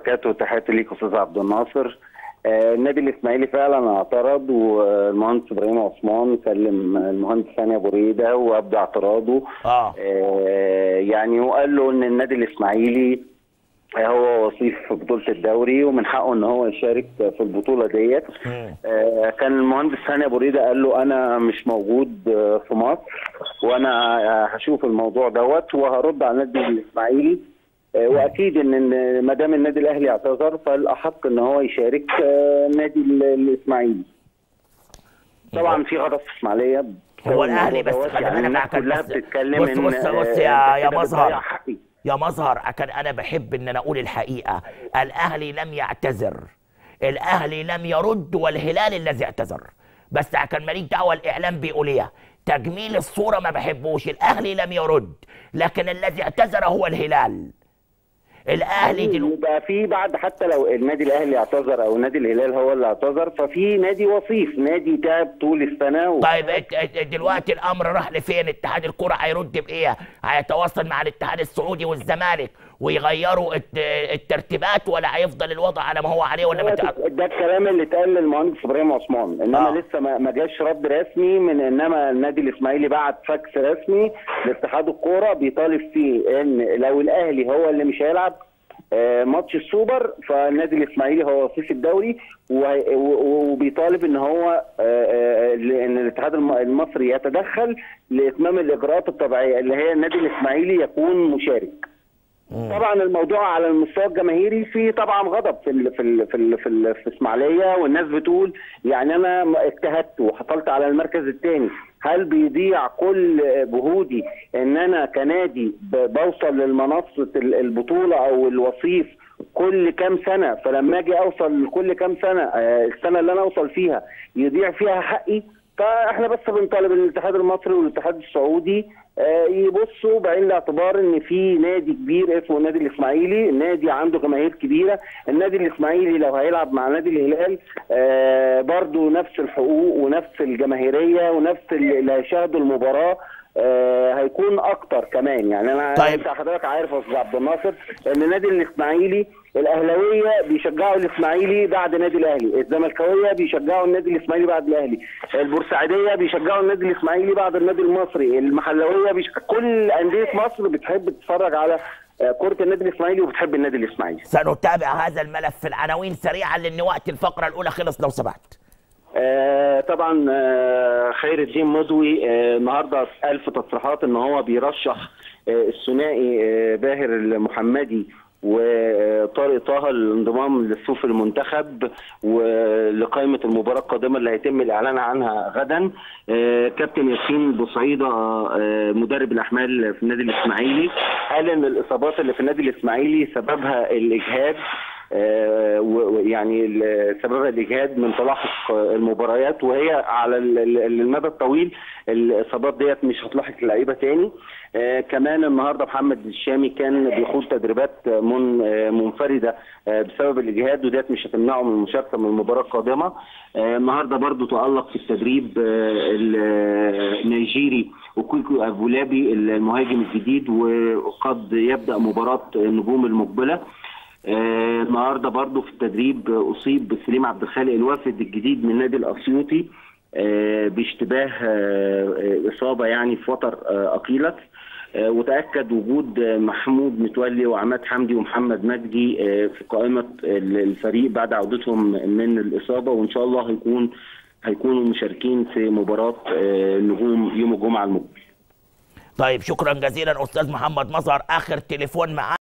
وبركاته تحياتي ليك استاذ عبد الناصر آه، النادي الاسماعيلي فعلا اعترض والمهندس ابراهيم عثمان كلم المهندس ثاني ابو ريده وابدى اعتراضه اه آه، يعني وقال له ان النادي الاسماعيلي هو وصيف في بطوله الدوري ومن حقه ان هو يشارك في البطوله ديت مم. آه، كان المهندس ثاني ابو ريده قال له انا مش موجود آه، في مصر وانا آه، هشوف الموضوع دوت وهرد على النادي الاسماعيلي آه، واكيد ان إن ما دام النادي الاهلي اعتذر فالاحق ان هو يشارك آه، النادي ال- الاسماعيلي طبعا في غضب في اسماعيليه بسبب هو الأهلي الموضوع بس دوت. خلي يعني بالك الناس عشان كلها بس- بتتكلم بص- ان بص- بص آه، يا- أنت يا كده مظهر. بتضيع حقي يا مظهر عشان انا بحب ان انا اقول الحقيقه الاهلي لم يعتذر الاهلي لم يرد والهلال الذي اعتذر بس كان ماليش دعوه الاعلام بيقول ايه تجميل الصوره ما بحبوش الاهلي لم يرد لكن الذي اعتذر هو الهلال الاهلي دلوقتي يبقى في بعد حتى لو النادي الاهلي اعتذر او نادي الهلال هو اللي اعتذر ففي نادي وصيف نادي تعب طول السنه و... طيب ات- ات- دلوقتي الامر راح لفين اتحاد الكره هيرد بايه هيتواصل مع الاتحاد السعودي والزمالك ويغيروا الت- الترتيبات ولا هيفضل الوضع على ما هو عليه ولا هو مت... ده ده الكلام اللي اتقال للمهندس ابراهيم عثمان انما آه. لسه ما ما جاش رد رسمي من انما النادي الاسماعيلي بعت فاكس رسمي لاتحاد الكوره بيطالب فيه ان لو الاهلي هو اللي مش هيلعب آه، ماتش السوبر فالنادي الاسماعيلي هو وصيف الدوري وهي- و- و- وبيطالب ان هو آه، آه، ان الاتحاد الم- المصري يتدخل لاتمام الاجراءات الطبيعيه اللي هي النادي الاسماعيلي يكون مشارك طبعا الموضوع على المستوى الجماهيري في طبعا غضب في ال في ال في ال في, ال في اسماعيليه والناس بتقول يعني انا م- اجتهدت وحصلت على المركز الثاني هل بيضيع كل جهودي ان انا كنادي ب- بوصل للمنصه ال- البطوله او الوصيف كل كام سنه فلما اجي اوصل كل كام سنه آه، السنه اللي انا اوصل فيها يضيع فيها حقي فاحنا بس بنطالب الاتحاد المصري والاتحاد السعودي آه، يبصوا بعين الاعتبار ان في نادي كبير اسمه النادي الاسماعيلي نادي عنده جماهير كبيره النادي الاسماعيلي لو هيلعب مع نادي الهلال آه، برضو نفس الحقوق ونفس الجماهيريه ونفس اللي هيشاهدوا المباراه آه، هيكون اكتر كمان يعني انا طيب. انت حضرتك عارف يا استاذ عبد الناصر ان النادي الاسماعيلي الاهلاويه بيشجعوا الاسماعيلي بعد نادي الاهلي الزملكاويه بيشجعوا النادي الاسماعيلي بعد الاهلي البورسعيديه بيشجعوا النادي الاسماعيلي بعد النادي المصري المحلويه بيش... كل انديه مصر بتحب تتفرج على آه، كره النادي الاسماعيلي وبتحب النادي الاسماعيلي سنتابع هذا الملف في العناوين سريعا لان وقت الفقره الاولى خلص لو سمحت آه طبعا آه خير الدين مضوي آه النهارده الف تصريحات ان هو بيرشح آه الثنائي آه باهر المحمدي وطارق طه للانضمام لصفوف المنتخب ولقائمه المباراه القادمه اللي هيتم الاعلان عنها غدا آه كابتن ياسين بوصعيده آه مدرب الاحمال في النادي الاسماعيلي قال ان الاصابات اللي في النادي الاسماعيلي سببها الاجهاد آه، و- ويعني ال- سببها الاجهاد من تلاحق آه، المباريات وهي على ال- ال- المدى الطويل الاصابات ديت مش هتلاحق اللعيبه تاني آه، كمان النهارده محمد الشامي كان بيخوض تدريبات آه، من آه، منفرده آه، بسبب الاجهاد وديت مش هتمنعه من المشاركه من المباراه القادمه آه، النهارده برضو تالق في التدريب آه، النيجيري وكويكو ابولابي المهاجم الجديد وقد يبدا مباراه النجوم المقبله آه، النهارده برضو في التدريب آه، اصيب سليم عبد الخالق الوافد الجديد من النادي الاسيوطي آه، باشتباه آه، آه، اصابه يعني في وتر آه، اقيلت آه، وتاكد وجود آه، محمود متولي وعماد حمدي ومحمد مجدي آه، في قائمه ال- الفريق بعد عودتهم من الاصابه وان شاء الله هيكون هيكونوا مشاركين في مباراه آه، النجوم يوم الجمعه المقبل طيب شكرا جزيلا استاذ محمد مظهر اخر تليفون معانا